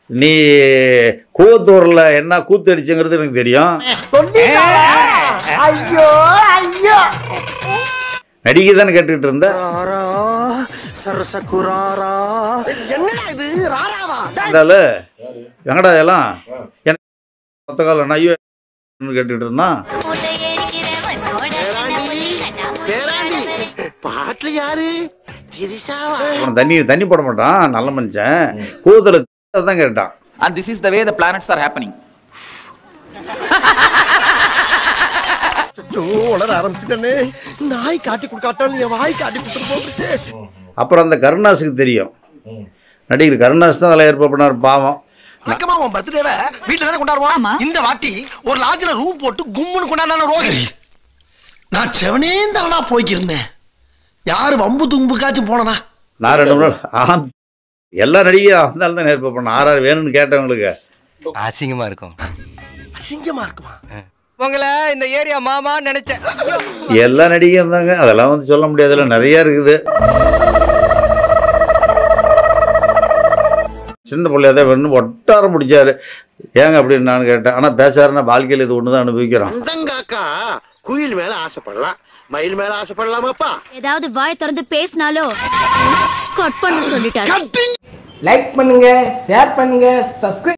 நீ கூவத்தூரில் என்ன கூத்து அடிச்சுங்கிறது எனக்கு தெரியும் ஐயோ ஐயோ நடிகை தானே கேட்டுக்கிட்டு இருந்த என்னடா இது ராராவா இருந்தாலும் எங்கடா எல்லாம் என்ன மொத்த காலம் ஐயோ கேட்டுக்கிட்டு இருந்தான் பேராண்டி பாட்டுல யாரு திரிசாவா அவன் தண்ணி தண்ணி போட மாட்டான் நல்ல மனுஷன் கூத்துல தான் கேட்டான் And this is the way the planets are happening. வளர ஆரம்பிச்சுட்டே நாய் காட்டி கொடுக்காட்டாலும் என் வாய் காட்டி கொடுத்துட்டு போகுது அப்புறம் அந்த கருணாஸுக்கு தெரியும் நடிகர் கருணாஸ் தான் அதில் ஏற்பாடு பண்ணார் பாவம் வழக்கமா உன் பர்த்டேவை வீட்டுல தானே கொண்டாடுவோம் இந்த வாட்டி ஒரு லாட்ஜ்ல ரூம் போட்டு கும்முன்னு கொண்டாடின ரோகிணி நான் செவனே தானா போய்க்கிருந்தேன் யாரு வம்பு தும்புக்காச்சும் போனனா நான் ரெண்டு மூணு நாள் ஆம் எல்லா நடிகையும் இருந்தாலும் தான் ஏற்பாடு பண்ண ஆறு ஆறு வேணும்னு கேட்டவங்களுக்கு அசிங்கமா இருக்கும் அசிங்கமா இருக்குமா உங்களை இந்த ஏரியா மாமா நினைச்சேன் எல்லா நடிகையும் இருந்தாங்க அதெல்லாம் வந்து சொல்ல முடியாதுல்ல நிறைய இருக்குது சின்ன பிள்ளையா தான் வேணும் ஒட்டாரம் முடிச்சாரு ஏங்க அப்படின்னு நான் கேட்டேன் ஆனால் பேசாருன்னா வாழ்க்கையில் இது ஒன்று தான் அனுபவிக்கிறோம் அந்தங்காக்கா குயில் மேல ஆசைப்படலாம் மயில் மேல ஆசைப்படலாமாப்பா ஏதாவது வாய் திறந்து பேசினாலோ கட் பண்ண சொல்லிட்டாரு லைக் பண்ணுங்க ஷேர் பண்ணுங்க சப்ஸ்கிரைப்